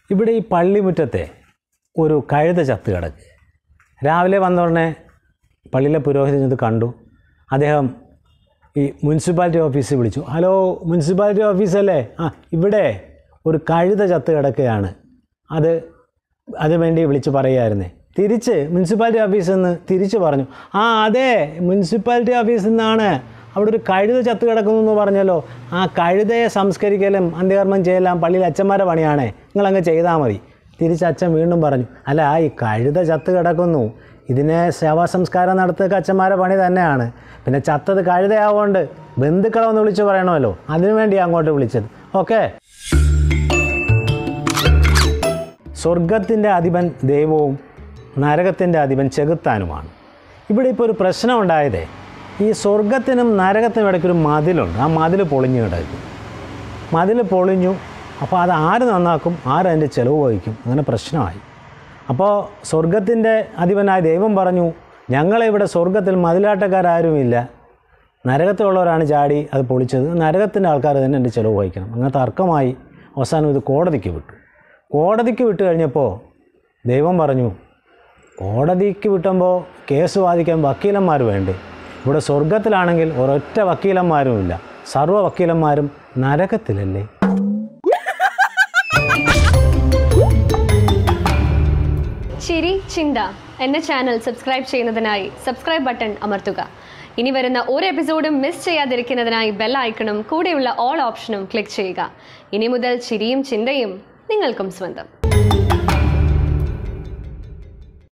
ഇവിടെ ഈ പള്ളിമുറ്റത്തെ ഒരു കഴുത ചത്ത് കിടക്ക് രാവിലെ വന്ന ഉടനെ പള്ളിയിലെ പുരോഹിതൻ ഇത് കണ്ടു അദ്ദേഹം ഈ മുനിസിപ്പാലിറ്റി ഓഫീസിൽ വിളിച്ചു ഹലോ മുനിസിപ്പാലിറ്റി ഓഫീസല്ലേ ആ ഇവിടെ ഒരു കഴുത ചത്ത് കിടക്കുകയാണ് അത് അതിനുവേണ്ടി വിളിച്ച് പറയുമായിരുന്നേ തിരിച്ച് മുനിസിപ്പാലിറ്റി ഓഫീസിൽ നിന്ന് തിരിച്ച് പറഞ്ഞു ആ അതെ മുനിസിപ്പാലിറ്റി ഓഫീസിൽ നിന്നാണ് അവിടെ ഒരു കഴുത ചത്ത് കിടക്കുന്നു എന്ന് പറഞ്ഞല്ലോ ആ കഴുതയെ സംസ്കരിക്കലും അന്ത്യകർമ്മം ചെയ്യലാം പള്ളിയിൽ അച്ഛന്മാരെ പണിയാണേ നിങ്ങളങ്ങ് ചെയ്താൽ മതി തിരിച്ച് അച്ഛൻ വീണ്ടും പറഞ്ഞു അല്ല ഈ കഴുത ചത്ത് കിടക്കുന്നു ഇതിനെ ശവസംസ്കാരം നടത്തുക അച്ഛന്മാരെ പണി തന്നെയാണ് പിന്നെ ചത്തത് കഴുതയാവുകൊണ്ട് ബന്ധുക്കളെ ഒന്ന് വിളിച്ച് പറയണമല്ലോ അതിനുവേണ്ടി അങ്ങോട്ട് വിളിച്ചത് ഓക്കെ സ്വർഗത്തിൻ്റെ അധിപൻ ദൈവവും നരകത്തിൻ്റെ അധിപൻ ചെകുത്താനുമാണ് ഇവിടെ ഇപ്പോൾ ഒരു പ്രശ്നം ഉണ്ടായതേ ഈ സ്വർഗത്തിനും നരകത്തിനും ഇടയ്ക്കൊരു മതിലുണ്ട് ആ മതിൽ പൊളിഞ്ഞു കിടക്കും മതിൽ പൊളിഞ്ഞു അപ്പോൾ അത് ആര് നന്നാക്കും ആര് അതിൻ്റെ ചിലവ് വഹിക്കും അങ്ങനെ പ്രശ്നമായി അപ്പോൾ സ്വർഗത്തിൻ്റെ അധിപനായ ദൈവം പറഞ്ഞു ഞങ്ങളെ ഇവിടെ സ്വർഗത്തിൽ മതിലാട്ടക്കാരാരുമില്ല നരകത്തിലുള്ളവരാണ് ചാടി അത് പൊളിച്ചത് നരകത്തിൻ്റെ ആൾക്കാർ തന്നെ എൻ്റെ ചിലവ് വഹിക്കണം അങ്ങനെ തർക്കമായി അവസാനം ഇത് കോടതിക്ക് വിട്ടു കോടതിക്ക് വിട്ട് കഴിഞ്ഞപ്പോൾ ദൈവം പറഞ്ഞു കോടതിക്ക് വിട്ടുമ്പോൾ കേസ് വാദിക്കാൻ വക്കീലന്മാർ വേണ്ടേ ഇവിടെ സ്വർഗത്തിലാണെങ്കിൽ ഒരൊറ്റ വക്കീലന്മാരുമില്ല സർവ്വ വക്കീലന്മാരും നരകത്തിലല്ലേ ചിരി ചിന്ത എന്ന ചാനൽ സബ്സ്ക്രൈബ് ചെയ്യുന്നതിനായി സബ്സ്ക്രൈബ് ബട്ടൺ അമർത്തുക ഇനി വരുന്ന ഒരു എപ്പിസോഡും മിസ് ചെയ്യാതിരിക്കുന്നതിനായി ബെൽ ഐക്കണും കൂടെയുള്ള ഓൾ ഓപ്ഷനും ക്ലിക്ക് ചെയ്യുക ഇനി മുതൽ ചിരിയും ചിന്തയും നിങ്ങൾക്കും സ്വന്തം